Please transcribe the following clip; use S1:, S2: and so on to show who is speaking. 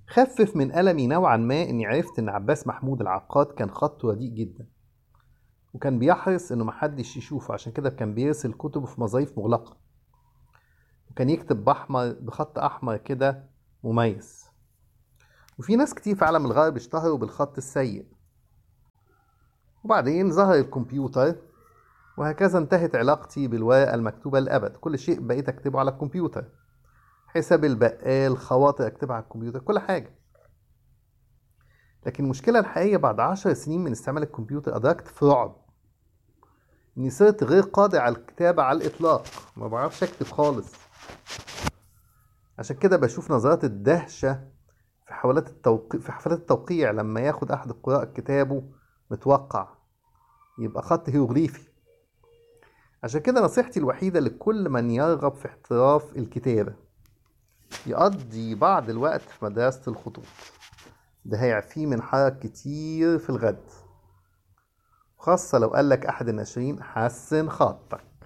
S1: خفف من ألمي نوعا ما إني عرفت إن عباس محمود العقاد كان خطه رديء جدا وكان بيحرص إنه محدش يشوفه عشان كده كان بيرسل كتبه في مظاريف مغلقة وكان يكتب بأحمر بخط أحمر كده مميز وفي ناس كتير في عالم الغرب اشتهروا بالخط السيء وبعدين ظهر الكمبيوتر وهكذا انتهت علاقتي بالورقة المكتوبة للأبد كل شيء بقيت أكتبه على الكمبيوتر حساب البقال خواطر أكتبها على الكمبيوتر كل حاجة لكن المشكلة الحقيقية بعد عشر سنين من استعمال الكمبيوتر أدركت في رعب إني صرت غير قادر على الكتابة على الإطلاق ما بعرفش أكتب خالص عشان كده بشوف نظرات الدهشة في حفلات التوقيع في حفلات التوقيع لما ياخد أحد القراء كتابه متوقع يبقى خط هيروغليفي عشان كده نصيحتي الوحيدة لكل من يرغب في احتراف الكتابة يقضي بعض الوقت في مدرسة الخطوط ده هيعفيه من حرج كتير في الغد خاصة لو قالك أحد الناشرين حسن خطك